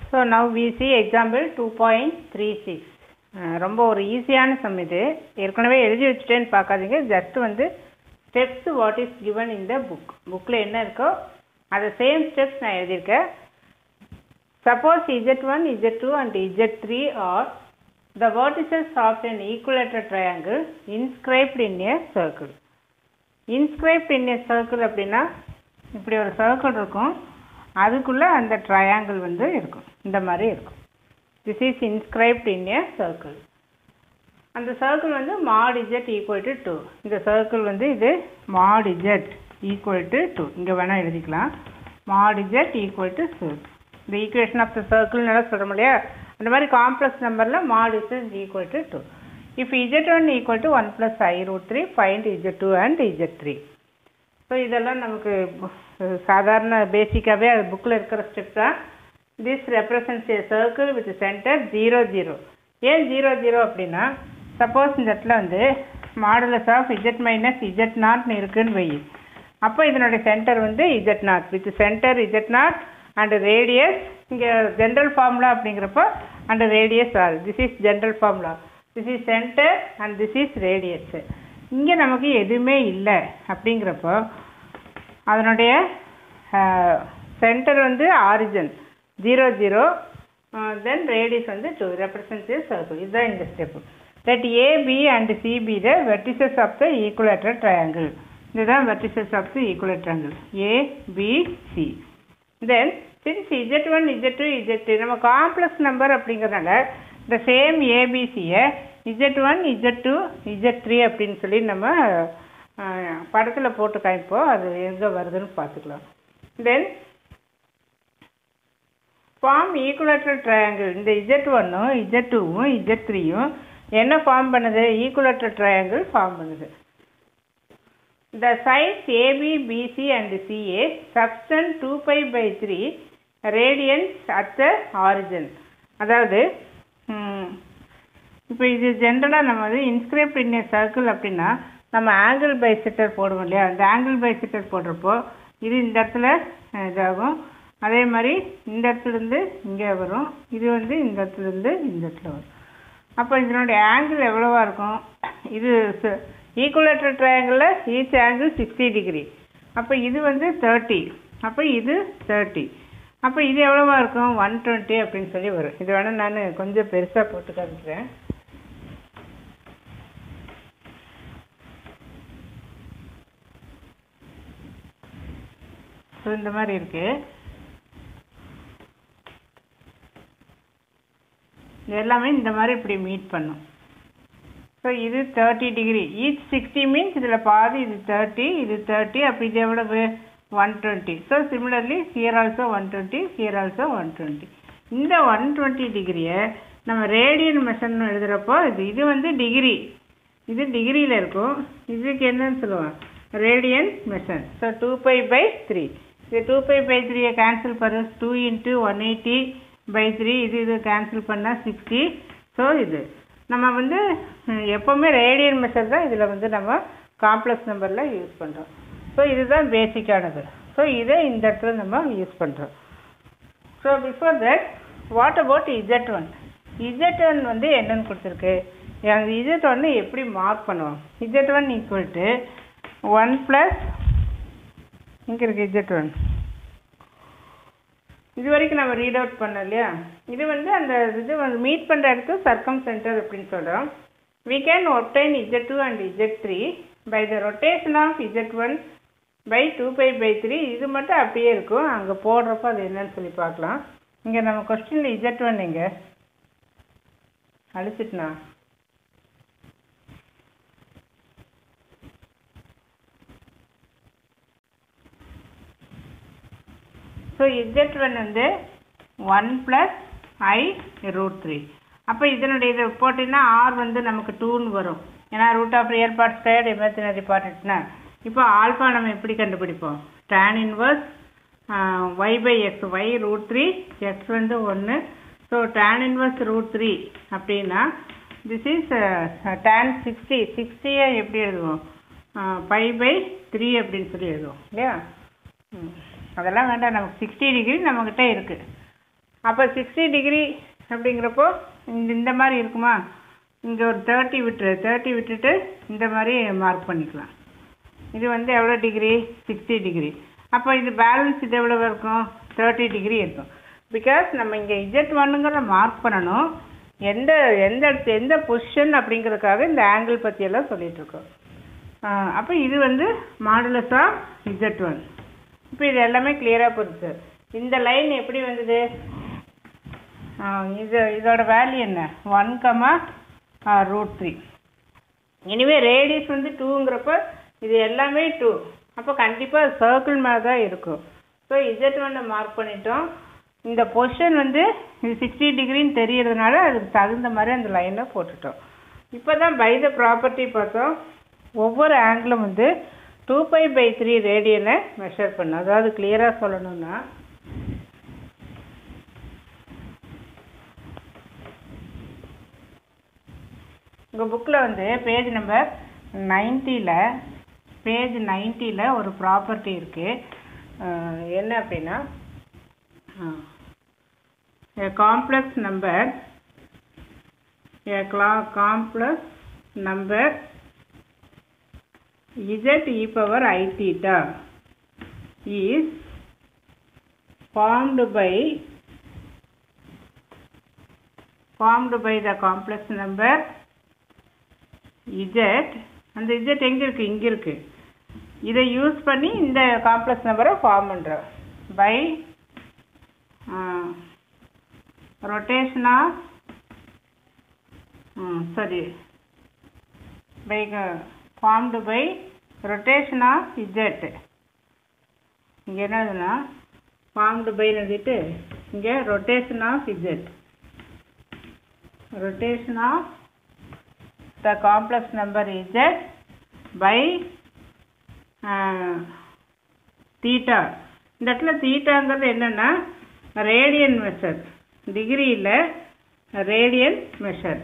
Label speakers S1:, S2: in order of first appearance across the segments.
S1: So now we see example two point three six ரொம்ப ஒரு ஈஸியான சம் இது ஏற்கனவே எழுதி வச்சுட்டேன்னு பார்க்காதீங்க ஜஸ்ட் வந்து steps what is given in the book புக்கில் என்ன இருக்கோ அது சேம் ஸ்டெப்ஸ் நான் எழுதியிருக்கேன் suppose z one z two and z three are the vertices of an equilateral triangle inscribed in a circle inscribed in a circle அப்படின்னா இப்படி ஒரு circle இருக்கும் அதுக்குள்ளே அந்த ட்ரையாங்கிள் வந்து இருக்கும் இந்த மாதிரி இருக்கும் this is inscribed in a circle அந்த சர்க்கிள் வந்து mod z equal to two இந்த சர்க்கிள் வந்து இது mod z equal to two இங்கே வேணால் எழுதிக்கலாம் mod z equal to two இந்த ஈக்குவேஷன் ஆஃப் த சர்க்கிள்னால சொல்கிறோம் இல்லையா அந்த மாதிரி காம்ப்ளெக்ஸ் நம்பரில் mod z equal to two if z one equal to one plus i root three find z two and z three so இதெல்லாம் நமக்கு அஹ், சாதாரண பேசிக்காகவே அது புக்கில் இருக்கிற ஸ்டெப் தான் this represents a circle with centre zero zero and zero zero அப்படின்னா suppose இந்த இடத்துல வந்து modulus of z minus z நாட்னு இருக்குன்னு வை அப்போ இதனுடைய சென்டர் வந்து z not with centre z not and radius இங்கே ஜென்ரல் ஃபார்முலா அப்படிங்கிறப்போ and radius r this is general formula this is centre and this is radius இங்கே நமக்கு எதுவுமே இல்லை அப்படிங்கிறப்போ அதனுடைய சென்டர் வந்து ஆரிஜின் ஜீரோ ஜீரோ தென் ரேடியஸ் வந்து டூ ரெப்ரசன்ட் சர்க்கிள் இதுதான் இந்த step let A B and C be the vertices of the equilateral triangle இதுதான் vertices of the equilateral triangle A B C then since z one z two z three நம்ம complex number அப்படிங்கிறதுனால இந்த same ஏபிசியை z one z two z three அப்படின்னு சொல்லி நம்ம படத்தில் போட்டு காமிப்போம் அது எங்கே வருதுன்னு பார்த்துக்கலாம் தென் ஃபார்ம் ஈக்குவலேட்டர் ட்ரையாங்கிள் இந்த இஜெட் ஒன்னும் இஜெட் டூவும் இஜெட் த்ரீயும் என்ன ஃபார்ம் பண்ணுது ஈக்குவலேட்டர் ட்ரையாங்கிள் ஃபார்ம் பண்ணுது The sides AB, BC and CA subtend 2 pi by 3 radians at the origin. அதாவது இப்போ இது ஜென்ரலாக நம்ம வந்து இன்ஸ்கிரைப்ட் இன் சர்க்கிள் அப்படின்னா நம்ம ஆங்கிள் பைசெக்டர் போடுவோம் இல்லையா அந்த ஆங்கிள் பைசெக்டர் போடுறப்போ இது இந்த இடத்துல அஹ், இதாகும் அதே மாதிரி இந்த இடத்துலேருந்து இங்கே வரும் இது வந்து இந்த இடத்துலேருந்து இந்த இடத்துல வரும் அப்போ இதனுடைய ஆங்கிள் எவ்வளவா இருக்கும் இது ஈக்குவலேட்டர் ட்ரையாங்கிளில் ஈச் ஆங்கிள் சிக்ஸ்டி டிகிரி அப்போ இது வந்து தேர்ட்டி அப்போ இது தேர்ட்டி அப்போ இது எவ்வளவா இருக்கும் ஒன் டுவெண்ட்டி அப்படின்னு சொல்லி வரும் இது வேணால் நான் கொஞ்சம் பெருசாக போட்டு காமிக்கிறேன் ஸோ இந்த மாதிரி இருக்குது இது எல்லாமே இந்த மாதிரி இப்படி மீட் பண்ணும் ஸோ இது thirty degree each sixty means இதில் பாதி இது தேர்ட்டி இது தேர்ட்டி அப்போ இது எவ்வளவு one twenty so similarly here also one twenty here also one twenty இந்த ஒன் டுவெண்ட்டி டிகிரியை நம்ம ரேடியன் மெஷர்னு எழுதுகிறப்போ இது இது வந்து டிகிரி இது டிகிரியில் இருக்கும் இதுக்கு என்னன்னு சொல்லுவோம் radian measure so two pi by three இது டூ பை பை த்ரீயை கேன்சல் பண்ணு two into one eighty by three இது இது கேன்சல் பண்ணால் சிக்ஸ்டி ஸோ இது நம்ம வந்து ம், எப்போவுமே ரேடியன் மெஷர் தான் இதில் வந்து நம்ம காம்ப்ளெக்ஸ் நம்பரில் யூஸ் பண்ணுறோம் ஸோ இதுதான் பேசிக்கானது ஸோ இதை இந்த இடத்துல நம்ம யூஸ் பண்ணுறோம் so before that what about z one z one வந்து என்னன்னு கொடுத்துருக்கு அந்த இஜெட் ஒன்று எப்படி மார்க் பண்ணுவோம் z one equal to one plus இங்கே இருக்கு இஜெட் ஒன் இது வரைக்கும் நம்ம ரீட் அவுட் பண்ணோம் இல்லையா இது வந்து அந்த இது வந்து மீட் பண்ணுற இடத்து சர்க்கம் சென்டர் அப்படின்னு சொல்கிறோம் we can obtain z2 and z3 by the rotation of z1 by 2 pi by 3 இது மட்டும் அப்படியே இருக்கும் அங்கே போடுறப்ப அது என்னன்னு சொல்லி பார்க்கலாம் இங்கே நம்ம கொஸ்டினில் z1 எங்க அழிச்சிட்டுனா ஸோ இஜெட் ஒன் வந்து one plus i root three அப்போ இதனுடைய இது போட்டிங்கன்னா ஆர் வந்து நமக்கு டூன்னு வரும் ஏன்னா root of real part square imaginary பார்ட்னா இப்போ ஆல்ஃபா நம்ம எப்படி கண்டுபிடிப்போம் tan inverse y by x y root three x வந்து ஒன்று so tan inverse root three அப்படின்னா திஸ் இஸ் டேன் சிக்ஸ்டி சிக்ஸ்டியை எப்படி எழுதுவோம் பை பை த்ரீ அப்படின்னு சொல்லி எழுதுவோம் இல்லையா ம். அதெல்லாம் வேண்டாம் நமக்கு சிக்ஸ்டி டிகிரி நம்மக்கிட்ட இருக்குது அப்போ சிக்ஸ்டி டிகிரி அப்படிங்கிறப்போ இந்த இந்த மாதிரி இருக்குமா இங்கே ஒரு தேர்ட்டி விட்டுரு தேர்ட்டி விட்டுட்டு இந்த மாதிரி மார்க் பண்ணிக்கலாம் இது வந்து எவ்வளோ டிகிரி சிக்ஸ்டி டிகிரி அப்போ இது பேலன்ஸ் இது எவ்வளோ இருக்கும் தேர்ட்டி டிகிரி இருக்கும் பிகாஸ் நம்ம இங்கே இஜெட் ஒன்னுங்கிறத மார்க் பண்ணணும் எந்த எந்த இடத்து எந்த பொசிஷன் அப்படிங்கிறதுக்காக இந்த ஆங்கிள் பற்றியெல்லாம் சொல்லிட்டு இருக்கோம் அப்போ இது வந்து மாடுலஸ் ஆஃப் இஜெட் ஒன் இப்போ இது எல்லாமே கிளியராக போகுது இந்த லைன் எப்படி வந்தது ஆ, இது இதோட வேல்யூ என்ன one comma root three anyway radius வந்து டூங்கிறப்ப இது எல்லாமே டூ அப்போ கண்டிப்பாக சர்க்கிள் மேலே தான் இருக்கும் ஸோ இஜெட் ஒன்னை மார்க் பண்ணிட்டோம் இந்த பொசிஷன் வந்து இது சிக்ஸ்டி டிகிரின்னு தெரியறதுனால அதுக்கு தகுந்த மாதிரி அந்த லைனை போட்டுட்டோம் இப்போ தான் பை த ப்ராப்பர்ட்டி பார்த்தோம் ஒவ்வொரு ஆங்கிளும் வந்து டூ பை பை த்ரீ ரேடியனை மெஷர் பண்ணும் அதாவது கிளியராக சொல்லணும்னா உங்கள் புக்கில் வந்து பேஜ் நம்பர் நைன்ட்டியில் பேஜ் நைன்ட்டியில் ஒரு ப்ராப்பர்ட்டி இருக்குது என்ன அப்படின்னா complex number a cla- complex number z e power i theta is formed by formed by the complex number z அந்த z எங்க இருக்கு இங்க இருக்கு இதை யூஸ் பண்ணி இந்த காம்ப்ளெக்ஸ் நம்பரை ஃபார்ம் பண்றோம் by rotation of sorry by uh, formed by rotation of z இங்கே என்னதுன்னா ஃபார்ம்டு பை எழுதிட்டு இங்கே rotation of z rotation of the complex number z by theta இந்த இடத்துல தீட்டாங்கிறது என்னென்னா ரேடியன் மெஷர் டிகிரியில் ரேடியன் மெஷர்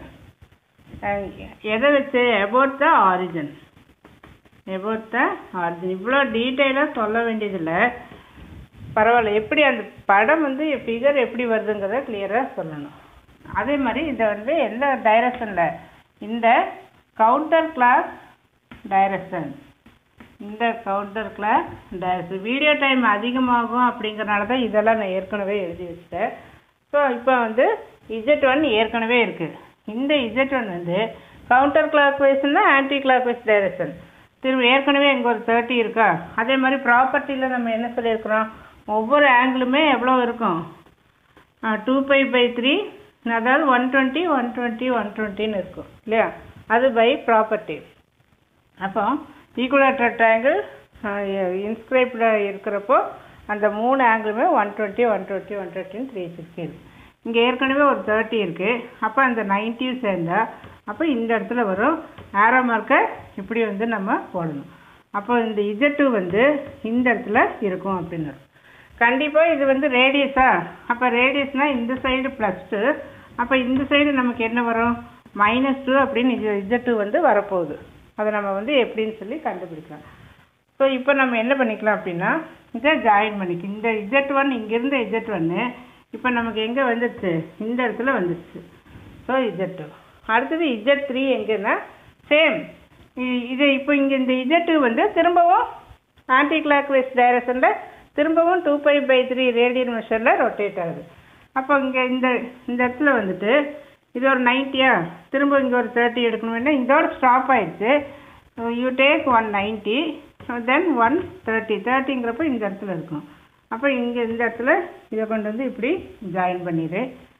S1: எதை வச்சு about the origin about the origin இவ்வளோ டீட்டெயிலாக சொல்ல வேண்டியதில்லை பரவாயில்ல எப்படி அந்த படம் வந்து ஃபிகர் எப்படி வருதுங்கிறத கிளியராக சொல்லணும் அதே மாதிரி இதை வந்து எந்த டைரக்ஷனில் இந்த கவுண்டர் கிளாஸ் டைரக்ஷன் இந்த counter clock direction video time அதிகமாகும் அப்படிங்கிறனால தான் இதெல்லாம் நான் ஏற்கனவே எழுதி வச்சிட்டேன் ஸோ இப்போ வந்து இஜெட் ஒன் ஏற்கனவே இருக்குது இந்த இஜெட் ஒன் வந்து கவுண்டர் கிளாக் வைஸ்னா ஆன்டி கிளாக் வைஸ் டைரக்ஷன் திரும்ப ஏற்கனவே இங்கே ஒரு தேர்ட்டி இருக்கா அதே மாதிரி ப்ராப்பர்ட்டியில் நம்ம என்ன சொல்லியிருக்கிறோம் ஒவ்வொரு ஆங்கிளுமே எவ்வளோ இருக்கும் டூ பை பை த்ரீ அதாவது one twenty one twenty one டுவெண்ட்டின்னு இருக்கும் இல்லையா அது பை ப்ராப்பர்ட்டி அப்போ ஈக்குவலேட்டர் ட்ரையாங்கிள் இன்ஸ்கிரைப்டில் இருக்கிறப்போ அந்த மூணு ஆங்கிளுமே one twenty one twenty one டுவெண்ட்டின்னு த்ரீ சிக்ஸ்டி இருக்குது இங்கே ஏற்கனவே ஒரு தேர்ட்டி இருக்குது அப்போ அந்த நைன்ட்டியும் சேர்ந்தா அப்போ இந்த இடத்துல வரும் ஆரோ மார்க்கை இப்படி வந்து நம்ம போடணும் அப்போ இந்த இஜட்டு வந்து இந்த இடத்துல இருக்கும் அப்படின்னு கண்டிப்பாக இது வந்து ரேடியஸா அப்போ ரேடியஸ்னால் இந்த சைடு ப்ளஸ் டூ அப்போ இந்த சைடு நமக்கு என்ன வரும் மைனஸ் டூ அப்படின்னு இது இஜட்டு வந்து வரப்போகுது அதை நம்ம வந்து எப்படின்னு சொல்லி கண்டுபிடிக்கலாம் ஸோ இப்போ நம்ம என்ன பண்ணிக்கலாம் அப்படின்னா இதை ஜாயின் பண்ணிக்க இந்த இஜெட் ஒன் இங்கேருந்து இஜெட் ஒன்று இப்போ நமக்கு எங்கே வந்துடுச்சு இந்த இடத்துல வந்துடுச்சு ஸோ இஜெட் டூ அடுத்தது இஜெட் த்ரீ எங்கன்னா சேம் இது இப்போ இங்கே இந்த இஜெட் டூ வந்து திரும்பவும் ஆன்டி கிளாக் வைஸ் டைரக்ஷனில் திரும்பவும் two pi by three radian மெஷரில் ரொட்டேட் ஆகுது அப்போ இங்கே இந்த இந்த இடத்துல வந்துட்டு இது ஒரு நைன்ட்டியா திரும்ப இங்கே ஒரு தேர்ட்டி எடுக்கணும்னா இதோட ஸ்டாப் ஆயிடுச்சு you take one ninety then one thirty தேர்ட்டிங்கிறப்ப இந்த இடத்துல இருக்கும் அப்போ இங்கே இந்த இடத்துல இதை கொண்டு வந்து இப்படி ஜாயின் பண்ணிடு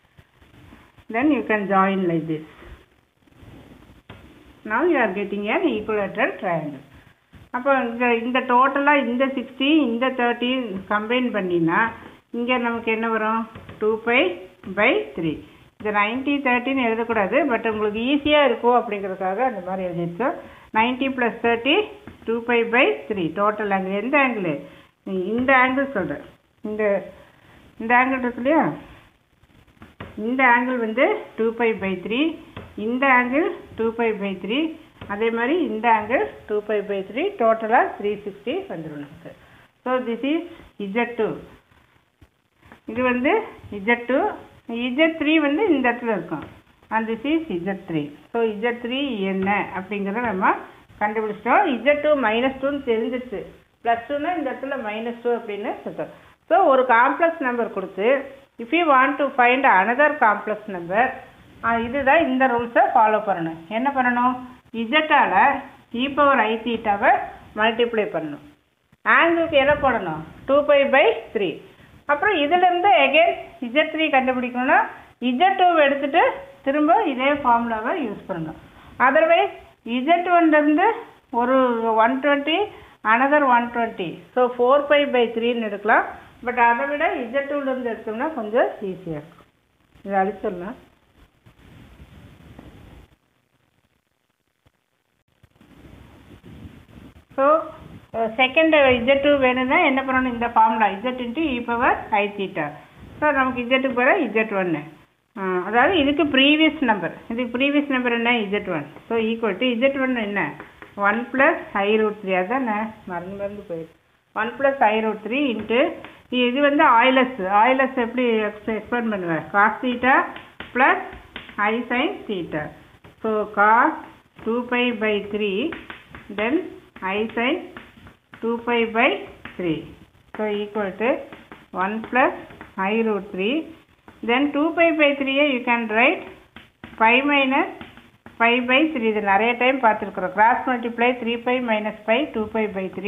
S1: then you can join like this now you are getting an equilateral triangle அப்போ இந்த இந்த டோட்டலாக இந்த சிக்ஸ்டி இந்த தேர்ட்டி கம்பைன் பண்ணினா இங்கே நமக்கு என்ன வரும் டூ பை பை த்ரீ இந்த நைன்ட்டி தேர்ட்டின்னு எழுதக்கூடாது பட் உங்களுக்கு ஈஸியாக இருக்கும் அப்படிங்கிறதுக்காக அந்த மாதிரி எழுதிருக்கோம் ninety plus thirty two pi by three total angle எந்த ஆங்கிள் இந்த ஆங்கிள் சொல்கிறேன் இந்த இந்த ஆங்கிள் இருக்கு இல்லையா இந்த ஆங்கிள் வந்து டூ பை பை த்ரீ இந்த angle two pi by three அதே மாதிரி இந்த angle two pi by three டோட்டலாக த்ரீ சிக்ஸ்டி வந்துடும் நமக்கு so this is z two இது வந்து இஜட் டூ இஜட் த்ரீ வந்து இந்த இடத்துல இருக்கும் and this is z three so z three என்ன அப்படிங்கிறத நம்ம கண்டுபிடிச்சிட்டோம் இஜட் டூ மைனஸ் டூன்னு தெரிஞ்சிருச்சு ப்ளஸ் டூனா இந்த இடத்துல மைனஸ் டூ அப்படின்னு சொல்லிட்டோம் ஸோ ஒரு காம்ப்ளெக்ஸ் நம்பர் கொடுத்து if you want to find another complex number இதுதான் இந்த ரூல்ஸை ஃபாலோ பண்ணணும் என்ன பண்ணணும் இஜட்டால் இ பவர் ஐ தீட்டாவை மல்டிப்ளை பண்ணணும் ஆங்கிளுக்கு என்ன போடணும் டூ பை பை த்ரீ அப்புறம் இதிலேருந்து எகைன் இஜட் த்ரீ கண்டுபிடிக்கணும்னா இஜட் டூ எடுத்துட்டு திரும்ப இதே ஃபார்முலாவை யூஸ் பண்ணணும் அதர்வைஸ் இஜட் ஒன்லேருந்து ஒரு one twenty another one twenty so four pi by த்ரீன்னு எடுக்கலாம் பட் அதை விட இஜட் டூலேருந்து எடுத்தோம்னா கொஞ்சம் ஈஸியாக இருக்கும் இதை அழிச்சிடலாம் ஸோ செகண்ட் இஜட் டூ வேணும்னா என்ன பண்ணணும் இந்த formula z into e power i theta so நமக்கு இஜட்டுக்கு பதிலாக இஜட் ஒன்று அதாவது இதுக்கு ப்ரீவியஸ் நம்பர் இதுக்கு ப்ரீவியஸ் நம்பர் என்ன z one so equal to z one என்ன one plus i root three அதான் மறந்து மறந்து போயிடுது one plus i root three into இது வந்து ஆயிலஸ் ஆயிலஸ் எப்படி எக்ஸ்பிளைன் பண்ணுவேன் cos theta plus i sine theta so cos two pi by three then i sin 2 pi by 3 so equal to 1 plus i root 3 then 2 pi by 3 you can write 5 minus 5 by 3 இது நிறைய time பார்த்துருக்குறோம் cross multiply three by minus five two pi by three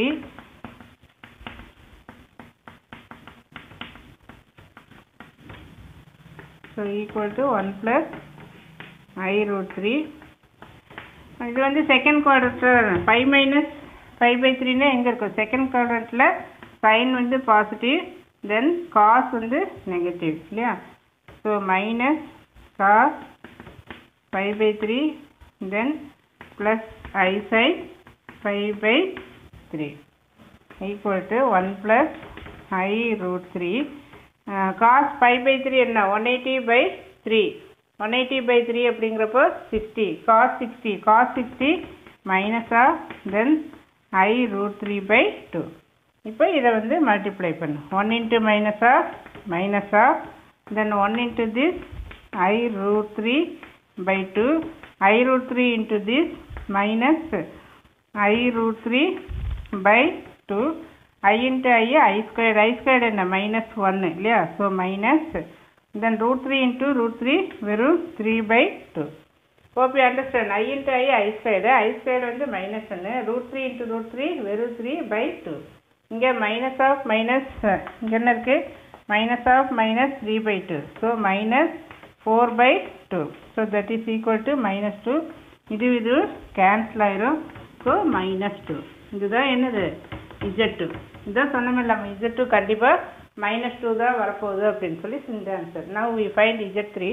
S1: so equal to one plus i root three இது வந்து second குவாட்ரத்தில் five minus five by த்ரீனா எங்கே இருக்கும் second குவாட்ரண்ட்டில் சைன் வந்து பாசிட்டிவ் தென் காஸ் வந்து நெகட்டிவ் இல்லையா so minus cos five by three then plus i sine five by three equal to one plus i root three cos five by three என்ன one eighty by three one eighty by three அப்படிங்கிறப்போ sixty cos sixty cos sixty minus half then i root three by two இப்போ இதை வந்து multiply பண்ணு one into minus half minus half then one into this i root three by two i root three into this minus i root three by two i into i i square i square என்ன minus ஒன்று இல்லையா so minus then root 3 into root 3 வெறும் 3 by 2 hope you understand i into i i squared i squared வந்து minus 1 root 3 into root 3 வெறும் 3 by 2 இங்க minus of minus இங்க என்ன இருக்கு minus of minus 3 by 2 so minus 4 by 2 so that is equal to minus 2 இது இது cancel ஆயிரும் so minus 2 இதுதான் என்னது z2 இதான் சொன்னோம் இல்லாம z2 கண்டிப்பா மைனஸ் டூ தான் வரப்போகுது அப்படின்னு சொல்லி இந்த answer now we find z three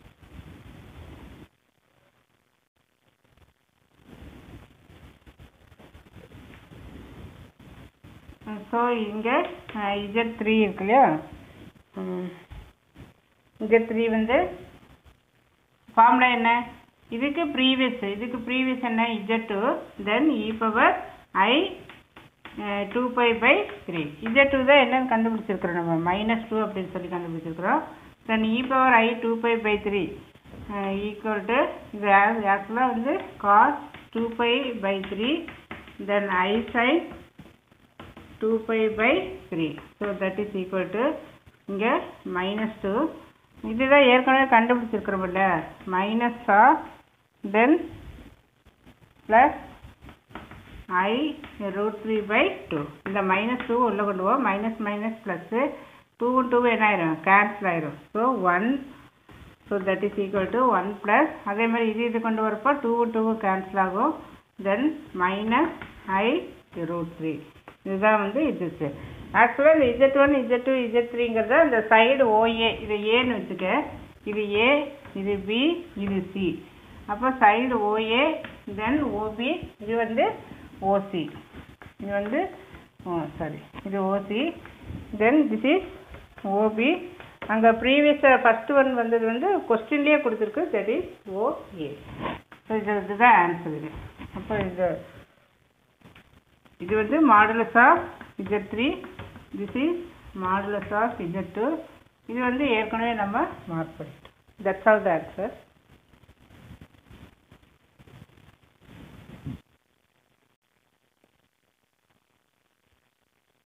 S1: so இங்கே இஜட் த்ரீ இருக்கு இல்லையா இஜட் த்ரீ வந்து ஃபார்முலா என்ன இதுக்கு ப்ரீவியஸ் இதுக்கு ப்ரீவியஸ் என்ன z two then e power i two pi by three z two தான் என்னன்னு கண்டுபிடிச்சிருக்கிறோம் நம்ம மைனஸ் டூ அப்படின்னு சொல்லி கண்டுபிடிச்சிருக்கிறோம் then e power i two pi by three equal to இது ஆக்சுவலாக வந்து cos two pi by three then i sine two pi by three so that is equal to இங்கே மைனஸ் டூ இதுதான் ஏற்கனவே கண்டுபிடிச்சிருக்கிறோம்ல minus half then plus i root three by two இந்த minus two உள்ளே கொண்டு போவோம் மைனஸ் மைனஸ் ப்ளஸ்ஸு டூவும் two என்ன ஆயிரும் கேன்சல் ஆயிரும் so one so that is equal to one plus அதே மாதிரி இது இது கொண்டு வரப்போ டூவும் டூவும் கேன்சல் ஆகும் then minus i root three இதுதான் வந்து இது ஆக்சுவலாக இந்த z one z two z த்ரீங்கிறத இந்த சைடு ஓஏ இது ஏன்னு வச்சுக்க இது ஏ இது பி இது சி அப்போ சைடு ஓஏ தென் ஓபி இது வந்து ஓசி இது வந்து சாரி இது OC then this is OB அங்கே ப்ரீவியஸாக ஃபஸ்ட்டு ஒன் வந்தது வந்து கொஸ்டின்லேயே கொடுத்துருக்கு தட் இஸ் ஓஏ ஸோ இது இதுதான் ஆன்சர் இது அப்போ இது இது வந்து modulus of z three this is modulus of z two இது வந்து ஏற்கனவே நம்ம மார்க் பண்ணிட்டோம் தட்ஸ் ஆல் த ஆன்சர்